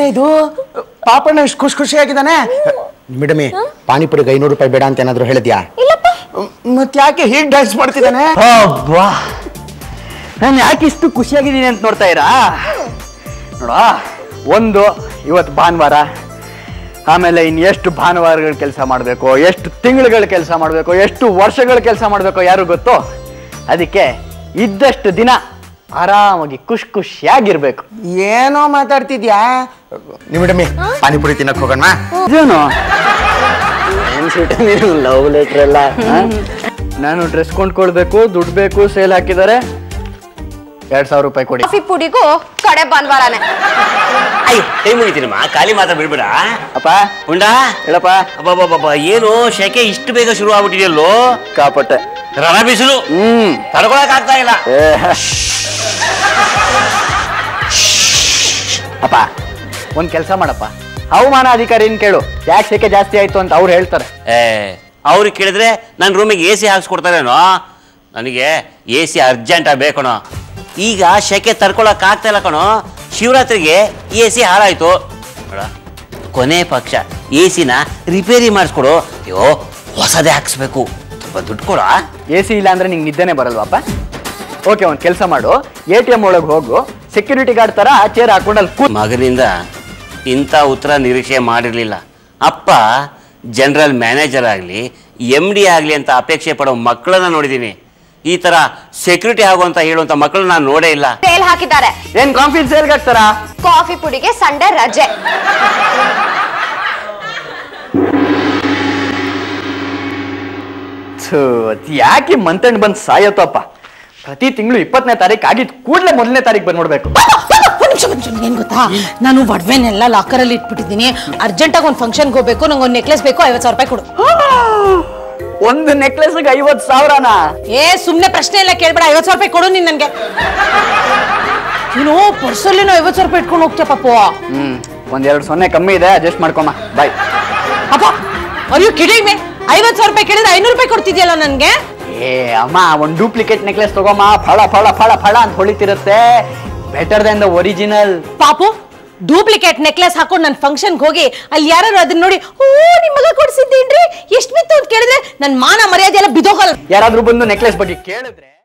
ಇದು ಪಾಪಣ್ಣ ಇಷ್ಟು ಖುಷಿ ಖುಷಿಯಾಗಿದ್ದಾನೆ ಮೇಡಮಿ ಪಾನಿಪುರಿಗೆ ಐನೂರು ರೂಪಾಯಿ ಬೇಡ ಅಂತ ಏನಾದ್ರು ಹೇಳಿದ್ಯಾ ಇಲ್ಲಪ್ಪ ಮತ್ತೆ ಯಾಕೆ ಹೀಗೆ ಡ್ಯಾನ್ಸ್ ಮಾಡ್ತಿದ್ದಾನೆ ಅಬ್ಬಾ ನಾನು ಯಾಕೆ ಇಷ್ಟು ಖುಷಿಯಾಗಿದ್ದೀನಿ ಅಂತ ನೋಡ್ತಾ ಇರಾ ನೋಡ ಒಂದು ಇವತ್ತು ಭಾನುವಾರ ಆಮೇಲೆ ಇನ್ನು ಎಷ್ಟು ಭಾನುವಾರಗಳ ಕೆಲಸ ಮಾಡಬೇಕು ಎಷ್ಟು ತಿಂಗಳುಗಳ ಕೆಲಸ ಮಾಡಬೇಕು ಎಷ್ಟು ವರ್ಷಗಳ ಕೆಲಸ ಮಾಡಬೇಕು ಯಾರು ಗೊತ್ತೋ ಅದಕ್ಕೆ ಇದ್ದಷ್ಟು ದಿನ ಆರಾಮಾಗಿ ಖುಷಿ ಖುಷಿಯಾಗಿರ್ಬೇಕು ಏನೋ ಮಾತಾಡ್ತಿದ್ಯಾ ನೀವು ಮೇಡಮಿ ಪಾನಿಪುರಿ ತಿನ್ನಕ್ ಹೋಗೋಣ ಇದೇನು ಲವ್ ಲೆಟರ್ ಎಲ್ಲ ನಾನು ಡ್ರೆಸ್ ಕೊಂಡ್ಕೊಳ್ಬೇಕು ದುಡ್ಡು ಬೇಕು ಸೇಲ್ ಹಾಕಿದ್ದಾರೆ ಎರಡ್ ಸಾವಿರ ರೂಪಾಯಿ ಕೊಡಿ ಕಾಫಿ ಪುಡಿಗೂ ಕಡೆ ಭಾನುವಾರನೇ ಅಯ್ಯ ಕೈ ಮುಗಿತೀನಮ್ಮ ಖಾಲಿ ಮಾತ್ರ ಬಿಡ್ಬೇಡ ಅಪ್ಪ ಉಂಡಾ ಹೇಳಪ್ಪ ಅಬ್ಬಬ್ಬಬ್ಬ ಏನು ಶೆಕೆ ಇಷ್ಟು ಬೇಗ ಶುರು ಆಗ್ಬಿಟ್ಟಿದೆಯಲ್ಲೋ ಕಾಪಟ್ಟೆ ರಣ ಬಿಸಿಲು ಹ್ಮ್ ತಡ್ಕೊಳಕ್ ಆಗ್ತಾ ಇಲ್ಲ ಏ. ಅಪ್ಪ ಒಂದ್ ಕೆಲಸ ಮಾಡಪ್ಪ ಹವಾಮಾನ ಅಧಿಕಾರಿನ ಕೇಳು ಯಾಕೆ ಸೆಕೆ ಜಾಸ್ತಿ ಆಯ್ತು ಅಂತ ಅವ್ರು ಹೇಳ್ತಾರೆ ಏ ಅವ್ರಿಗೆ ಕೇಳಿದ್ರೆ ನನ್ನ ರೂಮಿಗೆ ಎ ಸಿ ಹಾಕ್ಸ್ಕೊಡ್ತಾರೇನೋ ನನಗೆ ಎ ಸಿ ಅರ್ಜೆಂಟಾಗಿ ಬೇಕಣೋ ಈಗ ಶೆಕೆ ತಡ್ಕೊಳಕ್ ಆಗ್ತಾ ಇಲ್ಲ ಕಣೋ ಶಿವರಾತ್ರಿಗೆ ಎ ಸಿ ಹಾಳಾಯ್ತು ನೋಡ ಕೊನೆ ಪಕ್ಷ ಎ ಸಿನ ರಿಪೇರಿ ಮಾಡಿಸ್ಕೊಡು ಅಯ್ಯೋ ಹೊಸದೇ ಹಾಕ್ಸ್ಬೇಕು ಸ್ವಲ್ಪ ದುಡ್ಡು ಕೊಡ ಎ ಸಿ ಇಲ್ಲ ಅಂದ್ರೆ ನಿಂಗೆ ನಿದ್ದೆನೆ ಬರಲ್ವಪ್ಪ ಓಕೆ ಒಂದ್ ಕೆಲಸ ಮಾಡು ಎ ಟಿ ಎಂ ಒಳಗೆ ಹೋಗು ಸೆಕ್ಯೂರಿಟಿ ಗಾರ್ಡ್ ತರ ಚೇರ್ ಹಾಕೊಂಡು ಅಲ್ಲಿ ಕೂತ್ ಮಗನಿಂದ ಇಂಥ ಉತ್ತರ ನಿರೀಕ್ಷೆ ಮಾಡಿರಲಿಲ್ಲ ಅಪ್ಪ ಜನರಲ್ ಮ್ಯಾನೇಜರ್ ಆಗಲಿ ಎಮ್ ಡಿ ಆಗಲಿ ಅಂತ ಅಪೇಕ್ಷೆ ಪಡೋ ಮಕ್ಕಳನ್ನ ನೋಡಿದ್ದೀನಿ ಈ ಥರ ಸೆಕ್ಯೂರಿಟಿ ಆಗುವಂತ ಹೇಳುವಂಥ ಮಕ್ಕಳನ್ನ ನಾನು ನೋಡೇ ಇಲ್ಲ ಸೇಲ್ ಹಾಕಿದ್ದಾರೆ ಏನ್ ಕಾನ್ಫಿಡೆನ್ಸ್ ಸೇಲ್ಗೆ ಹಾಕ್ತಾರಾ ಕಾಫಿ ಪುಡಿಗೆ ಸಂಡೆ ರಜೆ ಥು, ಅದ್ ಯಾಕೆ ಮಂತಂಡ್ ಬಂದ್ ಸಾಯತ್ತಪ್ಪ ಪ್ರತಿ ತಿಂಗಳು ಇಪ್ಪತ್ತನೇ ತಾರೀಕು ಆಗಿದ್ ಕೂಡಲೇ ಮೊದಲನೇ ತಾರೀಕು ಬಂದ್ ನೋಡ್ಬೇಕು ಒಂದ್ ನಿಮಿಷ ಒಂದ್ ನಿಮಿಷ ಏನ್ ಗೊತ್ತಾ ನಾನು ಒಡವೆನೆಲ್ಲ ಲಾಕರಲ್ಲಿ ಇಟ್ಬಿಟ್ಟಿದ್ದೀನಿ ಅರ್ಜೆಂಟಾಗಿ ಒಂದು ಫಂಕ್ಷನ್ಗೆ ಹೋಗ್ಬೇಕು ನಂಗೆ ಒಂದು ನೆಕ್ಲೆಸ್ ಬೇಕು ಐವತ್ತು ಸಾವಿರ ರೂಪಾಯಿ ಕೊಡು ಒಂದು ನೆಕ್ಲೆಸ್ಗೆ ಐವತ್ ಸಾವಿರನಾ ಏ ಸುಮ್ಮನೆ ಪ್ರಶ್ನೆ ಎಲ್ಲ ಕೇಳ್ಬೇಡ ಐವತ್ತು ಸಾವಿರ ರೂಪಾಯಿ ಕೊಡು ನೀನ್ ನನಗೆ ನೀನು ಪರ್ಸಲ್ಲಿನೂ ಐವತ್ತು ಸಾವಿರ ರೂಪಾಯಿ ಇಟ್ಕೊಂಡು ಹೋಗ್ತೀಯ ಪಾಪು ಹ್ಮ್ ಒಂದೆರಡು ಸೊನ್ನೆ ಕಮ್ಮಿ ಇದೆ ಅಡ್ಜಸ್ಟ್ ಮಾಡ್ಕೊಮ್ಮ ಬಾಯ್ ಅಪ್ಪ ಅಯ್ಯೋ ಕಿಡಿಮೆ ಐವತ್ತು ಸಾವಿರ ರೂಪಾಯಿ ಕೇಳಿದ್ರೆ ಐನೂರು ರೂಪಾಯಿ ಕೊಡ್ತಿದ್ಯಲ್ಲ ನನಗೆ ಏ ಅಮ್ಮ ಒಂದ್ ಡೂಪ್ಲಿಕೇಟ್ ನೆಕ್ಲೆಸ್ ತಗೋಮ್ಮ ಫಳ ಫಳ ಫಳ ಫಳ ಅಂತ ಹೊಳಿತಿರುತ್ತೆ ಬೆಟರ್ ದೆನ್ ದ ಒರಿಜಿನಲ್ ಪಾಪು ಡೂಪ್ಲಿಕೇಟ್ ನೆಕ್ಲೆಸ್ ಹಾಕೊಂಡು ನನ್ನ ಫಂಕ್ಷನ್ಗೆ ಹೋಗಿ ಅಲ್ಲಿ ಯಾರು ಅದನ್ನ ನೋಡಿ ಓ ನಿಮ್ಮ ಮಗ ಕೊಡ್ಸಿದ್ದೇನ್ರಿ ಎಷ್ಟು ಬಿತ್ತು ಅಂತ ಕೇಳಿದ್ರೆ ನನ್ನ ಮಾನ ಮರ್ಯಾದೆ ಎಲ್ಲ ಬಿದೋಗಲ್ಲ ಯಾರಾದ್ರೂ ಬಂದು ನೆಕ್ಲೆಸ್ ಬಗ್ಗೆ ಕೇಳಿದ್ರೆ